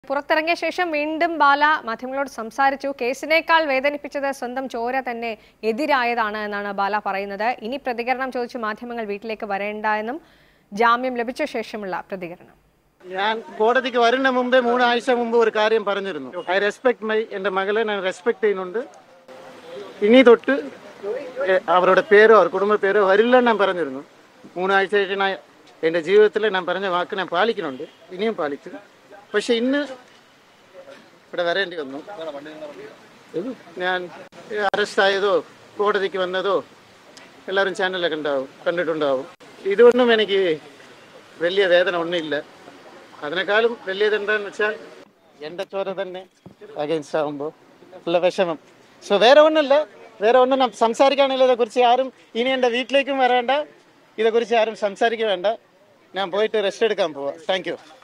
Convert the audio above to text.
പുറത്തിറങ്ങിയ ശേഷം വീണ്ടും ബാല മാധ്യമങ്ങളോട് സംസാരിച്ചു കേസിനേക്കാൾ വേദനിപ്പിച്ചത് സ്വന്തം ചോര തന്നെ എതിരായതാണ് എന്നാണ് ബാല പറയുന്നത് ഇനി പ്രതികരണം ചോദിച്ച് മാധ്യമങ്ങൾ വീട്ടിലേക്ക് വരേണ്ട എന്നും ജാമ്യം ലഭിച്ച ശേഷമുള്ള പ്രതികരണം ഞാൻ കോടതിക്ക് വരുന്ന മുമ്പേ മൂന്നാഴ്ച മുമ്പ് ഒരു കാര്യം പറഞ്ഞിരുന്നു ഐ റെസ്പെക്ട് മൈ എൻ്റെ മകളെ ഞാൻ റെസ്പെക്ട് ചെയ്യുന്നുണ്ട് ഇനി തൊട്ട് എ- അവരുടെ പേരോ അവർ കുടുംബ പേരോ വരില്ലെന്ന് ഞാൻ പറഞ്ഞിരുന്നു മൂന്നാഴ്ചയായിട്ട് ഞാൻ എൻ്റെ ജീവിതത്തിൽ ഞാൻ പറഞ്ഞ വാക്ക് ഞാൻ പാലിക്കുന്നുണ്ട് ഇനിയും പാലിക്കും പക്ഷെ ഇന്ന് ഇവിടെ വരേണ്ടി വന്നു ഞാൻ അറസ്റ്റ് ആയതോ കോടതിക്ക് വന്നതോ എല്ലാവരും ചാനലൊക്കെ ഉണ്ടാവും കണ്ടിട്ടുണ്ടാവും ഇതൊന്നും എനിക്ക് വലിയ വേദന ഒന്നുമില്ല അതിനേക്കാളും വലിയത് എന്താന്ന് വെച്ചാൽ എൻ്റെ ചോര തന്നെ അഗൈൻസ്റ്റ് ആകുമ്പോൾ ഉള്ള വിഷമം സോ വേറെ ഒന്നുമില്ല വേറെ ഒന്നും നം- സംസാരിക്കാനില്ല ഇതേക്കുറിച്ച് ആരും ഇനി എൻ്റെ വീട്ടിലേക്കും വരേണ്ട ഇതേക്കുറിച്ച് ആരും സംസാരിക്കുക വേണ്ട ഞാൻ പോയിട്ട് റെസ്റ്റ് എടുക്കാൻ പോവാം താങ്ക് യു